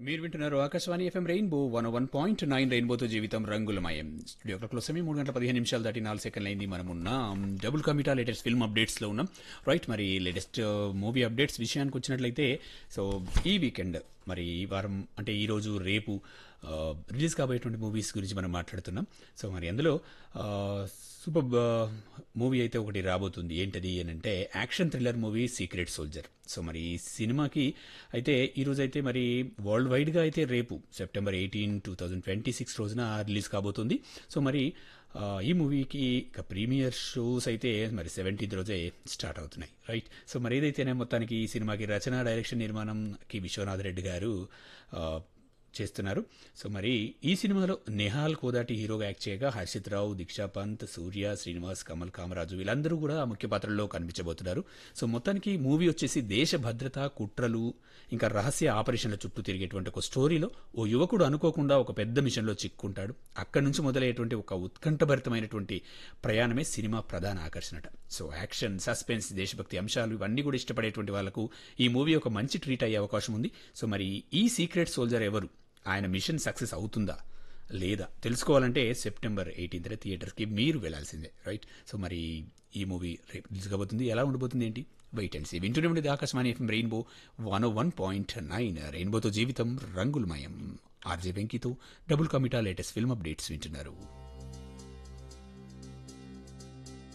మీరు వింటున్నారు Akashvani FM rainbow one one point nine రెయిన్బోతో జీవితం రంగులమయం స్టూడియో క్లాక్లో సమయం మూడు గంటల పదిహేను నిమిషాలు దాటి నాలుగు సెకండ్లు అయింది మనం ఉన్నాం డబుల్ కమిటా లేటెస్ట్ ఫిల్మ్ అప్డేట్స్లో ఉన్నాం రైట్ మరి లేటెస్ట్ మూవీ అప్డేట్స్ విషయానికి వచ్చినట్లయితే సో ఈ వీకెండ్ మరి ఈ వారం అంటే ఈ రోజు రేపు రిలీజ్ కాబోయేటువంటి మూవీస్ గురించి మనం మాట్లాడుతున్నాం సో మరి అందులో సూపర్ మూవీ అయితే ఒకటి రాబోతుంది ఏంటది అని అంటే action thriller movie secret soldier so మరి ఈ సినిమాకి అయితే ఈరోజు అయితే మరి వరల్డ్ వైడ్గా అయితే రేపు September eighteen two thousand twenty six రోజున రిలీజ్ కాబోతుంది సో మరి ఆ, ఈ మూవీకి ఇక ప్రీమియర్ షోస్ అయితే మరి సెవెంటీన్త్ రోజే స్టార్ట్ అవుతున్నాయి రైట్ సో మరి ఏదైతేనే మొత్తానికి ఈ సినిమాకి రచన డైరెక్షన్ నిర్మాణంకి విశ్వనాథ్ రెడ్డి గారు ఆ, చేస్తున్నారు సో మరి ఈ సినిమాలో నెహాల్ కోదాటి హీరోగా యాక్ట్ చేయగా హర్షిత్ రావు దీక్షా పంత్ సూర్య శ్రీనివాస్ కమల్ కామరాజు వీళ్ళందరూ కూడా ముఖ్య పాత్రల్లో కనిపించబోతున్నారు సో మొత్తానికి మూవీ వచ్చేసి దేశ భద్రత కుట్రలు ఇంకా రహస్య ఆపరేషన్ల చుట్టూ తిరిగేటువంటి ఒక స్టోరీలో ఓ యువకుడు అనుకోకుండా ఒక పెద్ద మిషన్లో చిక్కుంటాడు అక్కడి నుంచి మొదలయ్యేటువంటి ఒక ఉత్కంఠభరితమైనటువంటి ప్రయాణమే సినిమా ప్రధాన ఆకర్షణట సో యాక్షన్ సస్పెన్స్ దేశభక్తి అంశాలు ఇవన్నీ కూడా ఇష్టపడేటువంటి వాళ్ళకు ఈ మూవీ ఒక మంచి ట్రీట్ అయ్యే అవకాశం ఉంది సో మరి ఈ సీక్రెట్ సోల్జర్ ఎవరు ఆయన మిషన్ సక్సెస్ అవుతుందా లేదా తెలుసుకోవాలంటే సెప్టెంబర్ ఎయిటీన్త్ థియేటర్కి మీరు వెళ్ళాల్సిందే రైట్ సో మరి ఈ మూవీ రేపు రిలీజ్ కాబోతుంది ఎలా ఉండబోతుంది ఏంటి వెయిట్ అండ్ సీ వింటూనే ఉండేది Akashvani FM rainbow one one point nine రెయిన్బోతో జీవితం రంగులమయం ఆర్జే వెంకీతో డబుల్ కమిటా లేటెస్ట్ ఫిల్మ్ అప్డేట్స్ వింటున్నారు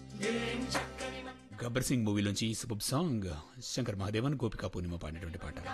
గబ్బర్ సింగ్ మూవీలోంచి సూపర్ సాంగ్ శంకర్ మహాదేవన్ గోపికా పూర్ణిమ పాడినటువంటి పాట